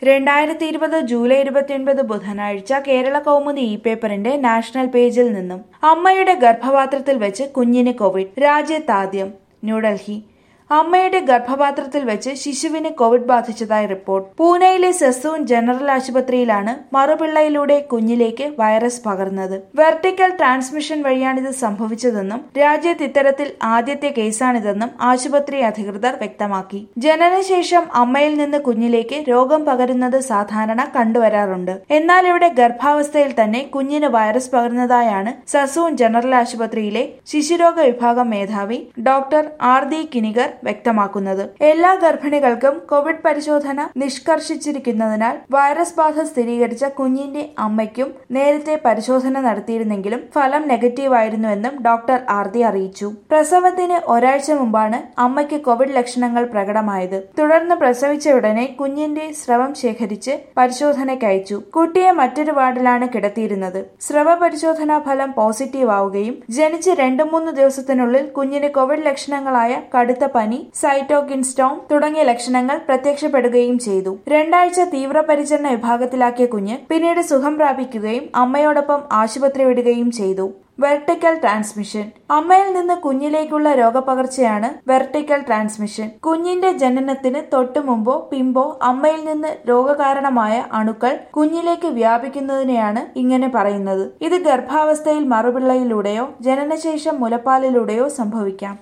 രണ്ടായിരത്തി ഇരുപത് ജൂലൈ ഇരുപത്തിയൊൻപത് ബുധനാഴ്ച കേരള കൗമുദി ഇ പേപ്പറിന്റെ നാഷണൽ പേജിൽ നിന്നും അമ്മയുടെ ഗർഭപാത്രത്തിൽ വെച്ച് കുഞ്ഞിന് കോവിഡ് രാജ്യത്താദ്യം ന്യൂഡൽഹി അമ്മയുടെ ഗർഭപാത്രത്തിൽ വെച്ച് ശിശുവിന് കോവിഡ് ബാധിച്ചതായി റിപ്പോർട്ട് പൂനെയിലെ സെസൂൺ ജനറൽ ആശുപത്രിയിലാണ് മറുപിള്ളയിലൂടെ കുഞ്ഞിലേക്ക് വൈറസ് പകർന്നത് വെർട്ടിക്കൽ ട്രാൻസ്മിഷൻ വഴിയാണിത് സംഭവിച്ചതെന്നും രാജ്യത്ത് ഇത്തരത്തിൽ ആദ്യത്തെ കേസാണിതെന്നും ആശുപത്രി അധികൃതർ വ്യക്തമാക്കി ജനനശേഷം അമ്മയിൽ നിന്ന് കുഞ്ഞിലേക്ക് രോഗം പകരുന്നത് സാധാരണ കണ്ടുവരാറുണ്ട് എന്നാൽ ഇവിടെ ഗർഭാവസ്ഥയിൽ തന്നെ കുഞ്ഞിന് വൈറസ് പകർന്നതായാണ് സസൂൺ ജനറൽ ആശുപത്രിയിലെ ശിശുരോഗ വിഭാഗം മേധാവി ഡോക്ടർ ആർ ദി കിനിഗർ വ്യക്തമാക്കുന്നത് എല്ലാ ഗർഭിണികൾക്കും കോവിഡ് പരിശോധന നിഷ്കർഷിച്ചിരിക്കുന്നതിനാൽ വൈറസ് ബാധ സ്ഥിരീകരിച്ച കുഞ്ഞിന്റെ അമ്മയ്ക്കും നേരത്തെ പരിശോധന നടത്തിയിരുന്നെങ്കിലും ഫലം നെഗറ്റീവ് ആയിരുന്നുവെന്നും ഡോക്ടർ ആർദി അറിയിച്ചു പ്രസവത്തിന് ഒരാഴ്ച മുമ്പാണ് അമ്മയ്ക്ക് കോവിഡ് ലക്ഷണങ്ങൾ പ്രകടമായത് തുടർന്ന് പ്രസവിച്ച ഉടനെ കുഞ്ഞിന്റെ സ്രവം ശേഖരിച്ച് പരിശോധനയ്ക്ക് അയച്ചു കുട്ടിയെ മറ്റൊരു വാർഡിലാണ് കിടത്തിയിരുന്നത് സ്രവ പരിശോധനാ ഫലം പോസിറ്റീവ് ആവുകയും ജനിച്ച് രണ്ടു മൂന്ന് ദിവസത്തിനുള്ളിൽ കുഞ്ഞിന് കോവിഡ് ലക്ഷണങ്ങളായ കടുത്ത പനി സൈറ്റോകിൻ സ്റ്റോം തുടങ്ങിയ ലക്ഷണങ്ങൾ പ്രത്യക്ഷപ്പെടുകയും ചെയ്തു രണ്ടാഴ്ച തീവ്രപരിചരണ വിഭാഗത്തിലാക്കിയ കുഞ്ഞ് പിന്നീട് സുഖം പ്രാപിക്കുകയും അമ്മയോടൊപ്പം ആശുപത്രി വിടുകയും ചെയ്തു വെർട്ടിക്കൽ ട്രാൻസ്മിഷൻ അമ്മയിൽ നിന്ന് കുഞ്ഞിലേക്കുള്ള രോഗപകർച്ചയാണ് വെർട്ടിക്കൽ ട്രാൻസ്മിഷൻ കുഞ്ഞിന്റെ ജനനത്തിന് തൊട്ടു മുമ്പോ പിമ്പോ അമ്മയിൽ നിന്ന് രോഗകാരണമായ അണുക്കൾ കുഞ്ഞിലേക്ക് വ്യാപിക്കുന്നതിനെയാണ് ഇങ്ങനെ പറയുന്നത് ഇത് ഗർഭാവസ്ഥയിൽ മറുപിള്ളയിലൂടെയോ ജനനശേഷം മുലപ്പാലിലൂടെയോ സംഭവിക്കാം